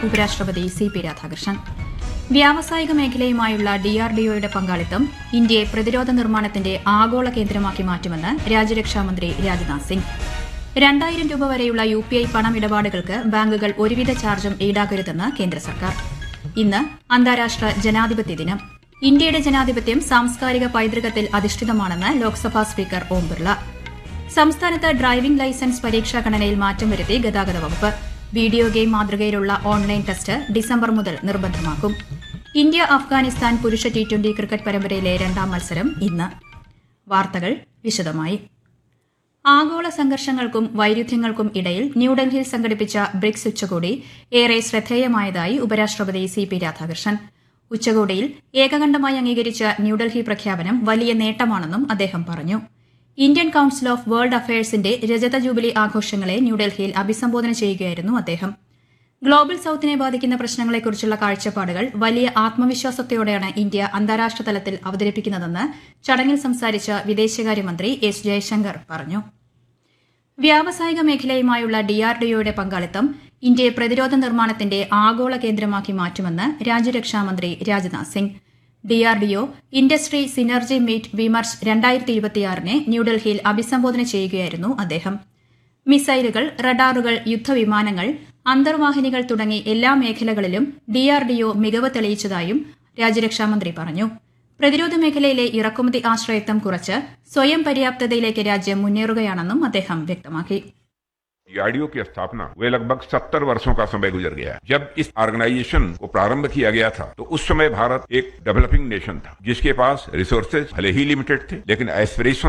ഉപരാഷ്ട്രപതി C P Radhakrishnan വ്യാവസായിക മേഖലയുമായുള്ള ഡിആർഡിഒയുടെ പങ്കാളിത്തം ഇന്ത്യയെ പ്രതിരോധ നിർമ്മാണത്തിന്റെ ആഗോള കേന്ദ്രമാക്കി മാറ്റുമെന്ന് രാജ്യരക്ഷാമന്ത്രി രാജ്നാഥ് സിംഗ് രണ്ടായിരം രൂപ വരെയുള്ള യു പി ഐ പണമിടപാടുകൾക്ക് ബാങ്കുകൾ ഒരുവിധ ചാർജും ഈടാക്കരുതെന്ന് കേന്ദ്ര സർക്കാർ ഇന്ന് അന്താരാഷ്ട്ര ജനാധിപത്യ ദിനം ഇന്ത്യയുടെ ജനാധിപത്യം സാംസ്കാരിക പൈതൃകത്തിൽ അധിഷ്ഠിതമാണെന്ന് ലോക്സഭാ സ്പീക്കർ ഓം ബിർള സംസ്ഥാനത്ത് ഡ്രൈവിംഗ് ലൈസൻസ് പരീക്ഷാ ഗണനയിൽ മാറ്റം വരുത്തി ഗതാഗത വകുപ്പ് വീഡിയോ ഗെയിം മാതൃകയിലുള്ള ഓൺലൈൻ ടെസ്റ്റ് ഡിസംബർ മുതൽ നിർബന്ധമാക്കും ഇന്ത്യ അഫ്ഗാനിസ്ഥാൻ പുരുഷ ടി ട്വന്റി ക്രിക്കറ്റ് പരമ്പരയിലെ രണ്ടാം മത്സരം ഇന്ന് വാർത്തകൾ വിശദമായി ആഗോള സംഘർഷങ്ങൾക്കും വൈരുദ്ധ്യങ്ങൾക്കും ഇടയിൽ ന്യൂഡൽഹിയിൽ സംഘടിപ്പിച്ച ബ്രിക്സ് ഉച്ചകോടി ഏറെ ശ്രദ്ധേയമായതായി ഉപരാഷ്ട്രപതി സി പി രാധാകൃഷ്ണൻ ഉച്ചകോടിയിൽ ഏകകണ്ഠമായി അംഗീകരിച്ച ന്യൂഡൽഹി പ്രഖ്യാപനം വലിയ നേട്ടമാണെന്നും അദ്ദേഹം പറഞ്ഞു ഇന്ത്യൻ കൌൺസിൽ ഓഫ് വേൾഡ് അഫയേഴ്സിന്റെ രജത ജൂബിലി ആഘോഷങ്ങളെ ന്യൂഡൽഹിയിൽ അഭിസംബോധന ചെയ്യുകയായിരുന്നു അദ്ദേഹം ഗ്ലോബൽ സൌത്തിനെ ബാധിക്കുന്ന പ്രശ്നങ്ങളെക്കുറിച്ചുള്ള കാഴ്ചപ്പാടുകൾ വലിയ ആത്മവിശ്വാസത്തോടെയാണ് ഇന്ത്യ അന്താരാഷ്ട്ര തലത്തിൽ അവതരിപ്പിക്കുന്നതെന്ന് ചടങ്ങിൽ സംസാരിച്ച വിദേശകാര്യമന്ത്രി എസ് ജയശങ്കർ പറഞ്ഞു വ്യാവസായിക മേഖലയുമായുള്ള ഡിആർഡിഒയുടെ പങ്കാളിത്തം ഇന്ത്യയെ പ്രതിരോധ നിർമ്മാണത്തിന്റെ ആഗോള കേന്ദ്രമാക്കി മാറ്റുമെന്ന് രാജ്യരക്ഷാമന്ത്രി Rajnath Singh DRDO industry synergy meet Vimarsh രണ്ടായിരത്തി ഇരുപത്തിയാറിനെ ന്യൂഡൽഹിയിൽ അഭിസംബോധന ചെയ്യുകയായിരുന്നു അദ്ദേഹം മിസൈലുകൾ റഡാറുകൾ യുദ്ധവിമാനങ്ങൾ അന്തർവാഹിനികൾ തുടങ്ങി എല്ലാ മേഖലകളിലും ഡിആർഡിഒ മികവ് തെളിയിച്ചതായും രാജ്യരക്ഷാമന്ത്രി പറഞ്ഞു പ്രതിരോധ മേഖലയിലെ ഇറക്കുമതി ആശ്രയത്വം കുറച്ച് സ്വയം പര്യാപ്തതയിലേക്ക് രാജ്യം മുന്നേറുകയാണെന്നും അദ്ദേഹം വ്യക്തമാക്കി डीआरडीओ की स्थापना वे लगभग सत्तर वर्षों का समय गुजर गया जब इस ऑर्गेनाइजेशन को प्रारंभ किया गया था तो उस समय भारत एक डेवलपिंग नेशन था जिसके पास रिसोर्सेज भले ही लिमिटेड थे लेकिन एस्पिरेशन